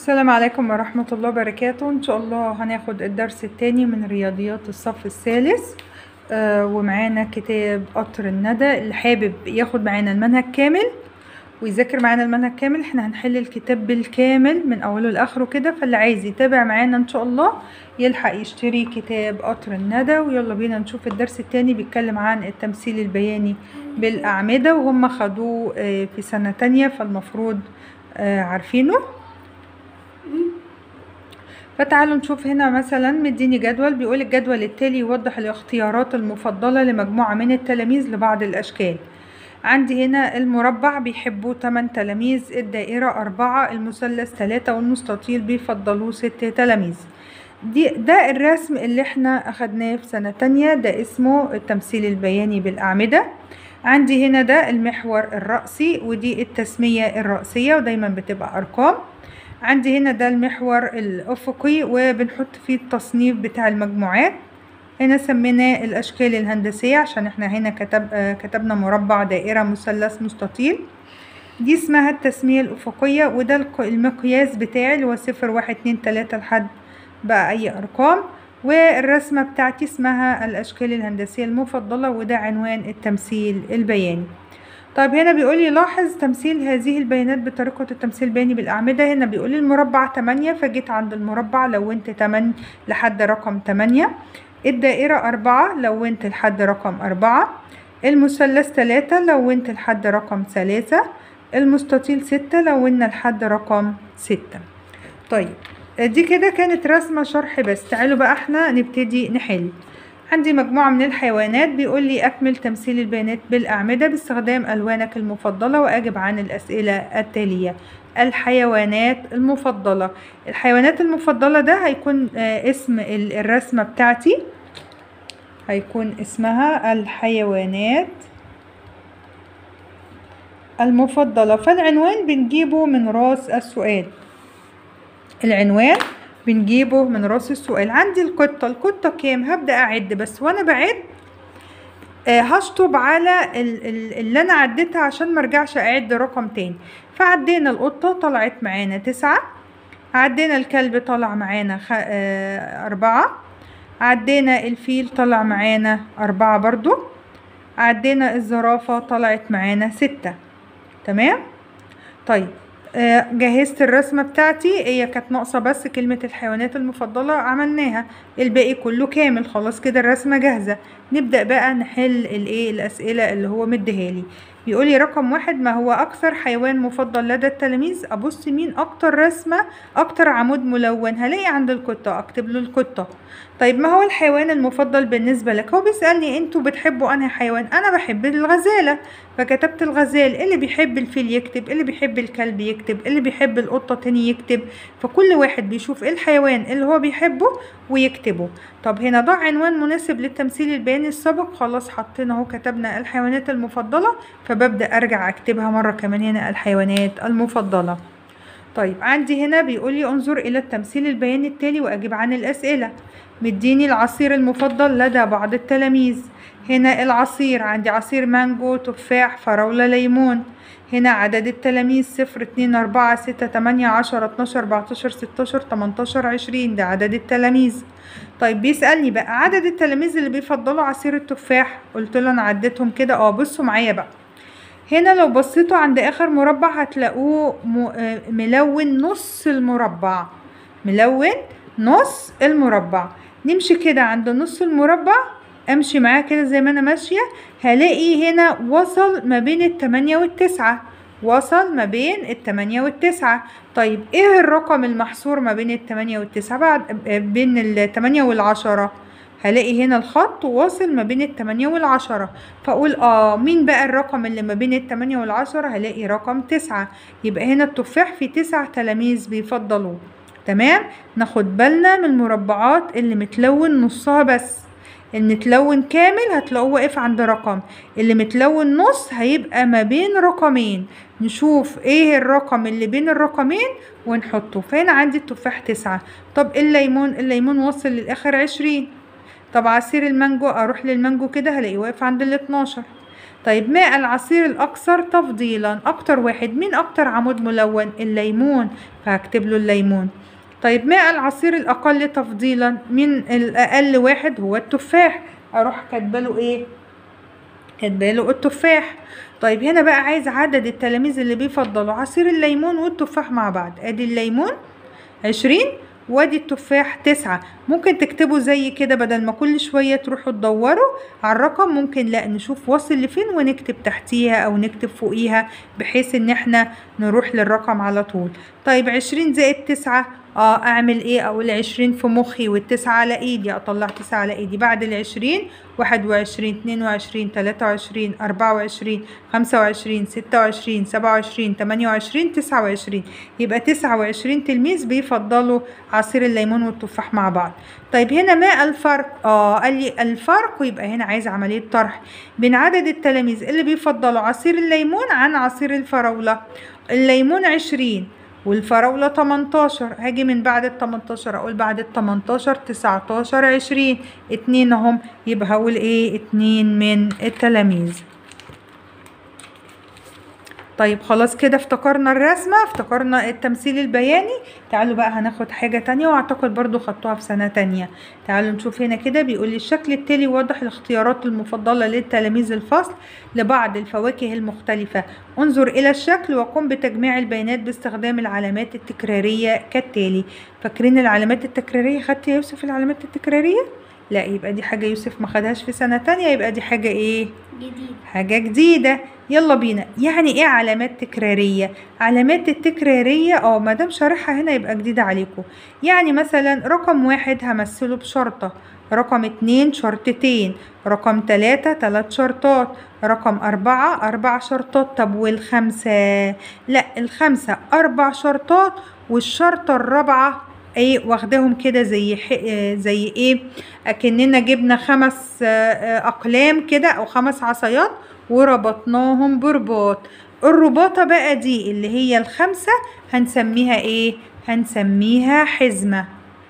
السلام عليكم ورحمة الله وبركاته إن شاء الله هناخد الدرس التاني من رياضيات الصف الثالث آه ومعانا كتاب قطر الندى اللي حابب ياخد معانا المنهج كامل ويذاكر معانا المنهج كامل احنا هنحل الكتاب بالكامل من أوله لآخره كده فاللي عايز يتابع معانا إن شاء الله يلحق يشتري كتاب قطر الندى ويلا بينا نشوف الدرس التاني بيتكلم عن التمثيل البياني بالأعمدة وهم خدوه آه في سنة تانية فالمفروض آه عارفينه فتعالوا نشوف هنا مثلا مديني جدول بيقول الجدول التالي يوضح الاختيارات المفضلة لمجموعة من التلاميذ لبعض الأشكال عندي هنا المربع بيحبوه 8 تلاميذ الدائرة أربعة المثلث تلاتة والمستطيل بيفضلوه ست تلاميذ دي ده الرسم اللي احنا أخدناه في سنة تانية ده اسمه التمثيل البياني بالأعمدة عندي هنا ده المحور الرأسي ودي التسمية الرأسية ودايما بتبقى أرقام عندي هنا ده المحور الأفقي وبنحط فيه التصنيف بتاع المجموعات هنا سميناه الأشكال الهندسية عشان احنا هنا كتب آه كتبنا مربع دائرة مثلث مستطيل دي اسمها التسمية الأفقية وده المقياس بتاعي اللي هو صفر واحد اتنين تلاتة لحد بقى أي أرقام والرسمة بتاعتي اسمها الأشكال الهندسية المفضلة وده عنوان التمثيل البياني طيب هنا بيقول لي لاحظ تمثيل هذه البيانات بطريقة التمثيل البياني بالأعمدة هنا بيقول لي المربع 8 فجيت عند المربع لونت 8 لحد رقم 8 الدائرة 4 لونت لحد رقم 4 المثلث 3 لونت لحد رقم 3 المستطيل 6 لونا لحد رقم 6 طيب دي كده كانت رسمة شرح بس تعالوا بقى احنا نبتدي نحل عندي مجموعة من الحيوانات بيقول لي أكمل تمثيل البيانات بالأعمدة باستخدام ألوانك المفضلة وأجب عن الأسئلة التالية الحيوانات المفضلة الحيوانات المفضلة ده هيكون اسم الرسمة بتاعتي هيكون اسمها الحيوانات المفضلة فالعنوان بنجيبه من راس السؤال العنوان بنجيبه من راس السؤال عندي القطة القطة كام هبدأ أعد بس وأنا بعد آه هشطب على اللي أنا عديتها عشان مرجعش أعد رقم تاني فعدينا القطة طلعت معانا تسعة عدينا الكلب طلع معانا خ... آه أربعة عدينا الفيل طلع معانا أربعة برضو عدينا الزرافة طلعت معانا ستة تمام طيب جهزت الرسمة بتاعتي هي كانت ناقصة بس كلمة الحيوانات المفضلة عملناها الباقي كله كامل خلاص كده الرسمة جاهزة نبدأ بقى نحل الايه الأسئلة اللي هو مديهالي بيقولي رقم واحد ما هو أكثر حيوان مفضل لدى التلاميذ أبص مين أكتر رسمة أكتر عمود ملون هلاقي عند القطة أكتب له القطة طيب ما هو الحيوان المفضل بالنسبة لك هو بيسألني انتوا بتحبوا أنهي حيوان أنا بحب الغزالة فكتبت الغزال اللي بيحب الفيل يكتب اللي بيحب الكلب يكتب اللي بيحب القطة تاني يكتب فكل واحد بيشوف ايه الحيوان اللي هو بيحبه ويكتبه طب هنا ضع عنوان مناسب للتمثيل البياني السابق خلاص حطينا اهو كتبنا الحيوانات المفضلة فببدأ أرجع أكتبها مرة كمان هنا الحيوانات المفضلة طيب عندي هنا بيقولي انظر إلى التمثيل البياني التالي وأجب عن الأسئلة مديني العصير المفضل لدى بعض التلاميذ هنا العصير عندي عصير مانجو تفاح فراولة ليمون هنا عدد التلاميذ صفر اتنين أربعة ستة تمانية عشرة اتناشر أربعتاشر ستاشر تمنتاشر عشرين ده عدد التلاميذ طيب بيسألني بقى عدد التلاميذ اللي بيفضلوا عصير التفاح قلت له أنا عديتهم كده اه بصوا معايا بقى هنا لو بصيتوا عند آخر مربع هتلاقوه ملون نص المربع ملون نص المربع نمشي كده عند نص المربع امشي معاه كده زي ما انا ماشيه هلاقي هنا وصل ما بين التمانية والتسعة وصل ما بين التمانية والتسعة طيب ايه الرقم المحصور ما بين التمانية والتسعة بعد بين التمانية والعشرة هلاقي هنا الخط واصل ما بين التمانية والعشرة فأقول اه مين بقى الرقم اللي ما بين التمانية والعشرة هلاقي رقم تسعة يبقى هنا التفاح في تسع تلاميذ بيفضلوه تمام ناخد بالنا من المربعات اللي متلون نصها بس المتلون كامل هتلاقوه واقف عند رقم اللي متلون نص هيبقى ما بين رقمين نشوف ايه الرقم اللي بين الرقمين ونحطه فهنا عندي التفاح تسعة طب الليمون الليمون وصل للاخر عشرين طب عصير المانجو اروح للمانجو كده هلاقيه واقف عند الاتناشر طيب ما العصير الأكثر تفضيلا أكتر واحد مين أكتر عمود ملون الليمون فهكتب له الليمون طيب ما العصير الأقل تفضيلا مين الأقل واحد هو التفاح أروح كاتباله إيه كاتباله التفاح طيب هنا بقى عايز عدد التلاميذ اللي بيفضلوا عصير الليمون والتفاح مع بعض ادي الليمون عشرين وادي التفاح تسعة ممكن تكتبوا زي كده بدل ما كل شوية تروحوا تدوروا على الرقم ممكن لا نشوف واصل لفين ونكتب تحتيها او نكتب فوقيها بحيث ان احنا نروح للرقم على طول طيب عشرين زائد تسعة اه اعمل ايه اقول عشرين في مخي والتسعة على ايدي اطلع تسعة على ايدي بعد العشرين واحد وعشرين اتنين وعشرين تلاتة وعشرين اربعة وعشرين خمسة وعشرين ستة وعشرين سبعة وعشرين تمانية وعشرين تسعة وعشرين يبقى تسعة وعشرين تلميذ بيفضلوا عصير الليمون والتفاح مع بعض طيب هنا ما الفرق اه قال لي الفرق ويبقى هنا عايز عملية طرح بين عدد التلاميذ اللي بيفضلوا عصير الليمون عن عصير الفراولة الليمون عشرين والفراولة 18 هاجي من بعد ال 18 اقول بعد ال 18 19 20 اتنين اهم يبقى هقول ايه اتنين من التلاميذ طيب خلاص كده افتكرنا الرسمة افتكرنا التمثيل البياني تعالوا بقى هناخد حاجة تانية واعتقد برضو خدتوها في سنة تانية تعالوا نشوف هنا كده بيقول لي الشكل التالي يوضح الاختيارات المفضلة للتلاميذ الفصل لبعض الفواكه المختلفة انظر إلى الشكل وقم بتجميع البيانات باستخدام العلامات التكرارية كالتالي فاكرين العلامات التكرارية خدت يا يوسف العلامات التكرارية؟ لا يبقى دي حاجة يوسف ما خدهاش في سنة تانية يبقى دي حاجة ايه؟ جديد حاجة جديدة يلا بينا يعني ايه علامات تكرارية علامات التكرارية اه مادام شارحها هنا يبقى جديدة عليكم يعني مثلا رقم واحد همثله بشرطة رقم اتنين شرطتين رقم تلاتة تلات شرطات رقم أربعة أربع شرطات طب والخمسة لا الخمسة أربع شرطات والشرطة الرابعة ايه واخداهم كده زي ح... آه، زي ايه اكننا جبنا خمس آه، آه، اقلام كده او خمس عصايات وربطناهم برباط الرباطة بقى دي اللي هي الخمسة هنسميها ايه هنسميها حزمة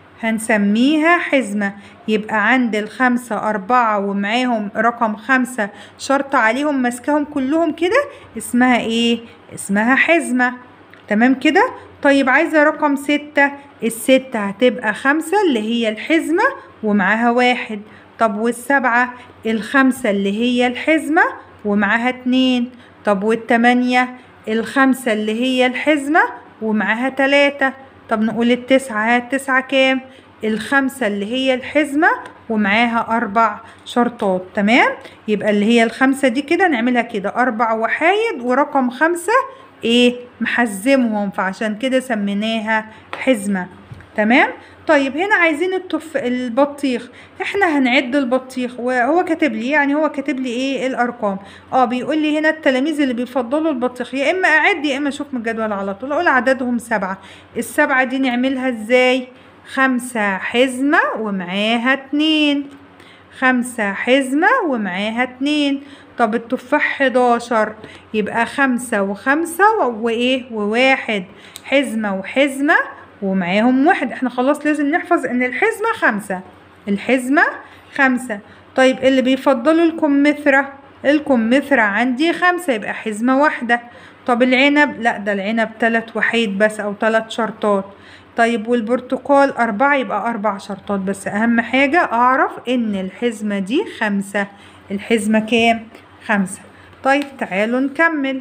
هنسميها حزمة يبقى عند الخمسة أربعة ومعاهم رقم خمسة شرط عليهم ماسكاهم كلهم كده اسمها ايه اسمها حزمة تمام كده طيب عايزة رقم ستة الستة هتبقى خمسة اللي هي الحزمة ومعاها واحد طب والسبعة الخمسة اللي هي الحزمة ومعاها اتنين طب والتمانية الخمسة اللي هي الحزمة ومعاها تلاتة طب نقول التسعة ها التسعة كام الخمسة اللي هي الحزمة ومعاها أربع شرطات تمام يبقى اللي هي الخمسة دي كده نعملها كده أربع وحايد ورقم خمسة ايه محزمهم فعشان كده سميناها حزمة تمام طيب هنا عايزين التف البطيخ احنا هنعد البطيخ وهو كاتب لي يعني هو كاتب لي ايه الارقام اه بيقول لي هنا التلاميذ اللي بيفضلوا البطيخ يا اما اعد يا اما اشوف من الجدول على طول اقول عددهم سبعة السبعة دي نعملها ازاي خمسة حزمة ومعاها اتنين خمسة حزمة ومعاها اتنين طب التفاح حداشر يبقى خمسة وخمسة وإيه وواحد حزمة وحزمة ومعاهم واحد احنا خلاص لازم نحفظ ان الحزمة خمسة الحزمة خمسة طيب اللي بيفضلوا الكمثرى الكمثرى عندي خمسة يبقى حزمة واحدة طب العنب لا ده العنب تلات وحيد بس او تلات شرطات طيب والبرتقال أربعة يبقى أربع شرطات بس أهم حاجة أعرف إن الحزمة دي خمسة الحزمة كام؟ خمسة طيب تعالوا نكمل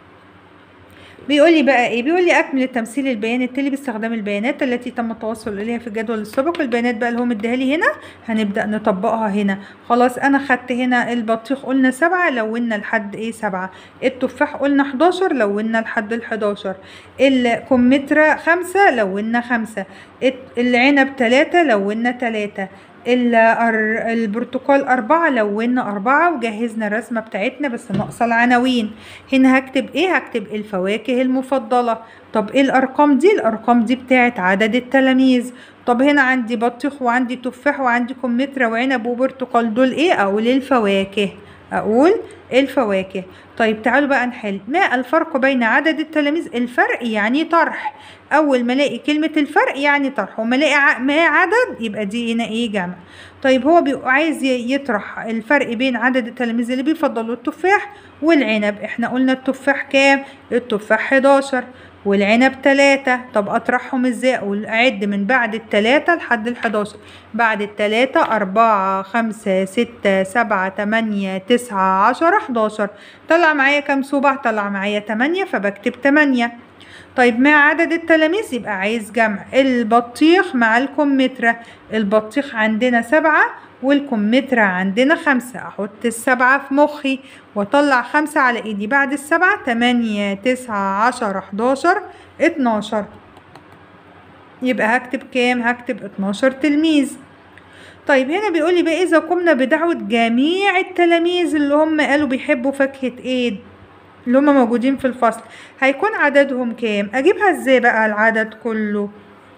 بيقول لي بقى ايه بيقول لي اكمل التمثيل البياني التالي باستخدام البيانات التي تم التوصل اليها في الجدول السابق البيانات بقى اللي هو مديها لي هنا هنبدا نطبقها هنا خلاص انا خدت هنا البطيخ قلنا سبعة لونا لحد ايه سبعة التفاح قلنا 11 لونا لحد ال 11 الكمثرى خمسة لونا خمسة العنب تلاتة لونا تلاتة البرتقال أربعة لونا أربعة وجهزنا الرسمة بتاعتنا بس ناقصة العناوين هنا هكتب إيه هكتب الفواكه المفضلة طب إيه الأرقام دي الأرقام دي بتاعت عدد التلاميذ طب هنا عندي بطيخ وعندي تفاح وعندي كمثرى وعنب وبرتقال دول إيه أقول الفواكه أقول الفواكه طيب تعالوا بقى نحل ما الفرق بين عدد التلاميذ الفرق يعني طرح أول ما ألاقي كلمة الفرق يعني طرح وما ألاقي ع- ما عدد يبقى دي هنا إيه جمع طيب هو بيبقى عايز ي- يطرح الفرق بين عدد التلاميذ اللي بيفضلوا التفاح والعنب احنا قلنا التفاح كام التفاح 11 والعنب تلاتة طب أطرحهم ازاي أقول أعد من بعد التلاتة لحد الحداشر بعد التلاتة أربعة خمسة ستة سبعة تمانية تسعة عشرة حداشر طلع معايا كام صبع طلع معايا تمانية فبكتب تمانية طيب ما عدد التلاميذ يبقى عايز جمع البطيخ مع الكمثرى البطيخ عندنا سبعة والكمثرى عندنا خمسة أحط السبعة في مخي وأطلع خمسة على إيدي بعد السبعة تمانية تسعة عشرة حداشر اتناشر يبقى هكتب كام هكتب اتناشر تلميذ طيب هنا بيقول لي بقى إذا قمنا بدعوة جميع التلاميذ اللي هم قالوا بيحبوا فاكهة إيه اللي هم موجودين في الفصل هيكون عددهم كام أجيبها إزاي بقى العدد كله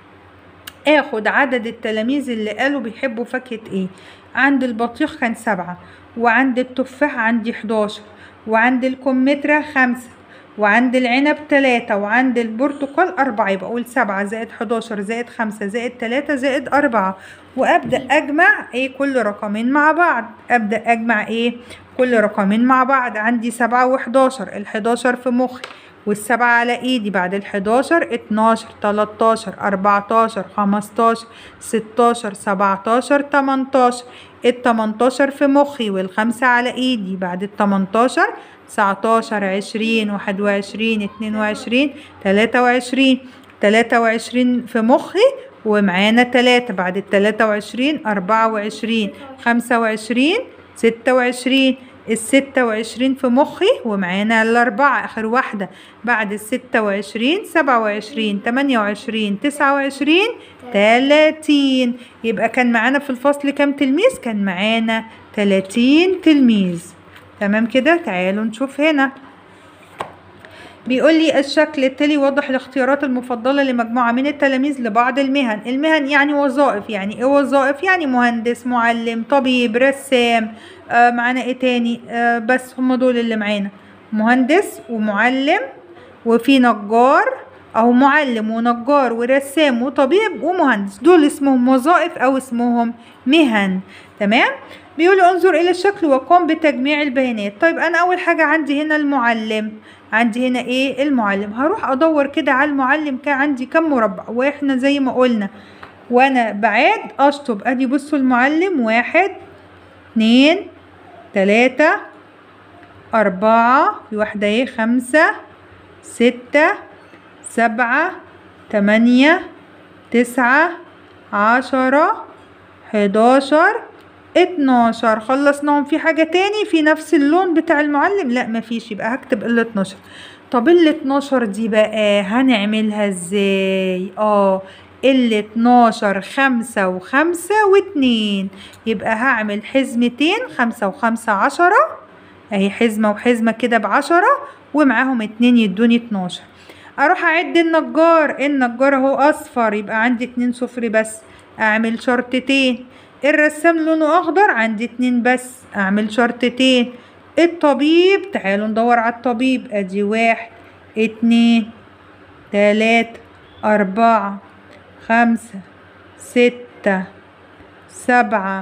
اخد عدد التلاميذ اللي قالوا بيحبوا فاكهة ايه عند البطيخ كان سبعة وعند التفاح عندي حداشر وعند الكمثرى خمسة وعند العنب تلاتة وعند البرتقال أربعة يبقى أقول سبعة زائد حداشر زائد خمسة زائد تلاتة زائد أربعة وأبدأ أجمع إيه كل رقمين مع بعض أبدأ أجمع إيه كل رقمين مع بعض عندي سبعة وحداشر الحداشر في مخي والسبعة على ايدي بعد الحداشر اتناشر تلاتاشر اربعتاشر خمستاشر ستاشر سبعتاشر تمنتاشر التمنتاشر في مخي والخمسة على ايدي بعد التمنتاشر تسعتاشر عشرين واحد وعشرين اتنين وعشرين تلاتة وعشرين تلاتة وعشرين في مخي ومعانا تلاتة بعد التلاتة وعشرين أربعة وعشرين خمسة وعشرين ستة وعشرين الستة وعشرين في مخي ومعانا الأربعة آخر واحدة بعد الستة وعشرين سبعة وعشرين تمانية وعشرين تسعة وعشرين تلاتين يبقى كان معانا في الفصل كام تلميذ؟ كان معانا تلاتين تلميذ تمام كده تعالوا نشوف هنا بيقول لي الشكل التالي يوضح الاختيارات المفضلة لمجموعة من التلاميذ لبعض المهن المهن يعني وظائف يعني ايه وظائف يعني مهندس معلم طبيب رسام آه معانا ايه تاني آه بس هم دول اللي معانا مهندس ومعلم وفي نجار او معلم ونجار ورسام وطبيب ومهندس دول اسمهم وظائف او اسمهم مهن تمام بيقول انظر الى الشكل وقم بتجميع البيانات طيب انا اول حاجة عندي هنا المعلم عندي هنا ايه المعلم هروح ادور كده على المعلم كان عندي كم مربع واحنا زي ما قلنا وانا بعاد اشطب ادي بصوا المعلم واحد اتنين تلاتة أربعة في واحدة ايه خمسة ستة سبعة تمانية تسعة عشرة حداشر اتناشر خلصناهم في حاجة تاني في نفس اللون بتاع المعلم لا مفيش يبقى هكتب ال 12 طب ال 12 دي بقى هنعملها ازاي اه ال 12 خمسة وخمسة واتنين يبقى هعمل حزمتين خمسة وخمسة عشرة اهي حزمة وحزمة كده بعشرة ومعاهم اتنين يدوني 12 اروح اعد النجار النجار اهو اصفر يبقى عندي اتنين صفر بس اعمل شرطتين الرسام لونه اخضر عندي اتنين بس اعمل شرطتين الطبيب تعالوا ندور على الطبيب ادي واحد اتنين تلاتة اربعة خمسة ستة سبعة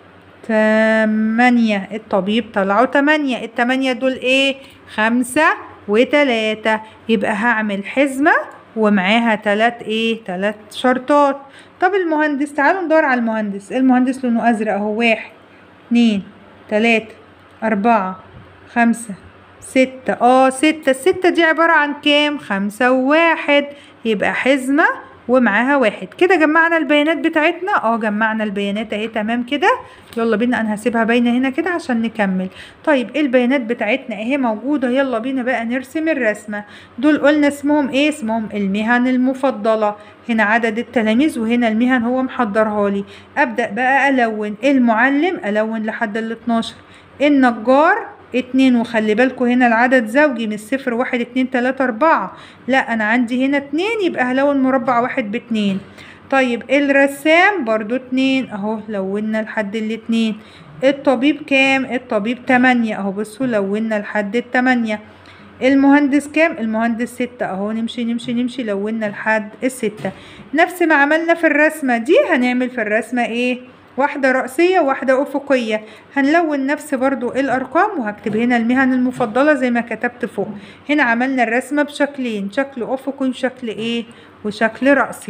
تمانية الطبيب طلعوا تمانية التمانية دول ايه خمسة وتلاتة يبقى هعمل حزمة ومعاها تلات ايه تلات شرطات طب المهندس تعالوا ندور على المهندس المهندس لونه ازرق اهو واحد اتنين تلاتة اربعة خمسة ستة اه ستة الستة دي عبارة عن كام خمسة وواحد يبقى حزمة ومعاها واحد كده جمعنا البيانات بتاعتنا اه جمعنا البيانات اهي تمام كده يلا بينا انا هسيبها باينه هنا كده عشان نكمل طيب ايه البيانات بتاعتنا اهي موجوده يلا بينا بقى نرسم الرسمه دول قلنا اسمهم ايه اسمهم المهن المفضله هنا عدد التلاميذ وهنا المهن هو محضرها لي ابدا بقى الون المعلم الون لحد ال 12 النجار اتنين وخلي بالكوا هنا العدد زوجي من صفر واحد اتنين تلاتة اربعة لا انا عندي هنا اتنين يبقى هلون مربع واحد باتنين طيب الرسام برضو اتنين اهو لونا لحد الاتنين الطبيب كام الطبيب تمانية اهو بصوا لونا لحد التمانية المهندس كام المهندس ستة اهو نمشي نمشي نمشي لونا لحد الستة نفس ما عملنا في الرسمة دي هنعمل في الرسمة ايه واحدة رأسية وواحدة أفقية هنلون نفس برضو الأرقام وهكتب هنا المهن المفضلة زي ما كتبت فوق هنا عملنا الرسمة بشكلين شكل أفقي وشكل إيه وشكل رأسي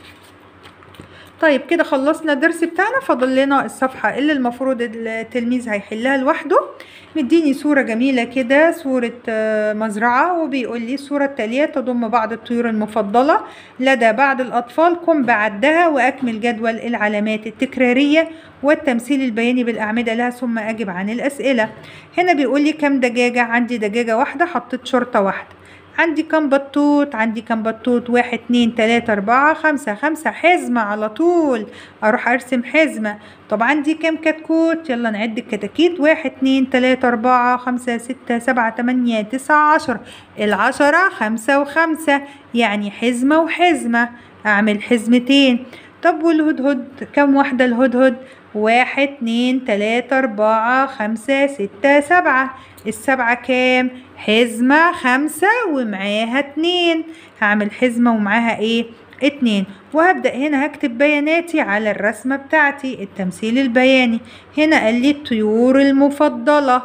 طيب كده خلصنا الدرس بتاعنا فاضل لنا الصفحة اللي المفروض التلميذ هيحلها لوحده مديني صورة جميلة كده صورة آه، مزرعة وبيقول لي الصورة التالية تضم بعض الطيور المفضلة لدى بعض الأطفال قم بعدها وأكمل جدول العلامات التكرارية والتمثيل البياني بالأعمدة لها ثم أجب عن الأسئلة هنا بيقول لي كم دجاجة عندي دجاجة واحدة حطيت شرطة واحدة عندي كام بطوط عندي كام بطوط واحد اتنين تلاتة أربعة خمسة خمسة حزمة على طول أروح أرسم حزمة طب عندي كام كتكوت يلا نعد الكتاكيت واحد اتنين تلاتة أربعة خمسة ستة سبعة تمانية تسعة عشرة العشرة خمسة وخمسة يعني حزمة وحزمة أعمل حزمتين طب والهدهد كم واحدة الهدهد واحد اتنين تلاتة أربعة خمسة ستة سبعة السبعة كام حزمة خمسة ومعاها اتنين هعمل حزمة ومعاها ايه اتنين وهبدأ هنا هكتب بياناتي على الرسمة بتاعتي التمثيل البياني هنا قال لي الطيور المفضلة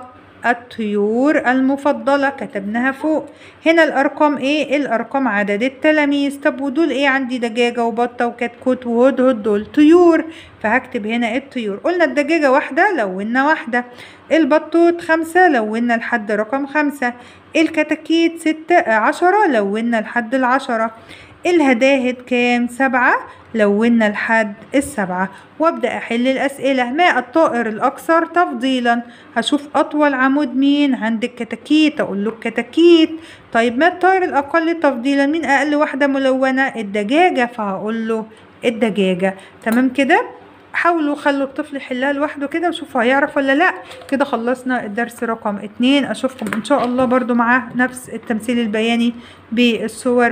الطيور المفضلة كتبناها فوق هنا الأرقام إيه؟ الأرقام عدد التلاميذ طب ودول إيه عندي دجاجة وبطة وكتكوت وهدهد دول طيور فهكتب هنا الطيور قلنا الدجاجة واحدة لونا واحدة البطوط خمسة لونا لحد رقم خمسة الكتاكيت ستة عشرة لونا لحد العشرة الهداهد كام سبعة لونا لحد السبعة وابدأ أحل الأسئلة ما الطائر الأكثر تفضيلا هشوف أطول عمود مين عند الكتاكيت أقول له الكتاكيت طيب ما الطائر الأقل تفضيلا مين أقل واحدة ملونة الدجاجة فهقول له الدجاجة تمام كده حاولوا خلوا الطفل يحلها لوحده كده وشوفوا هيعرف ولا لا كده خلصنا الدرس رقم اتنين اشوفكم ان شاء الله برضو مع نفس التمثيل البياني بالصور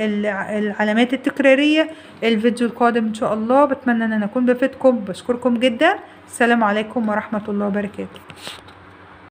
والعلامات التكرارية الفيديو القادم ان شاء الله بتمنى ان انا اكون بفيدكم بشكركم جدا السلام عليكم ورحمة الله وبركاته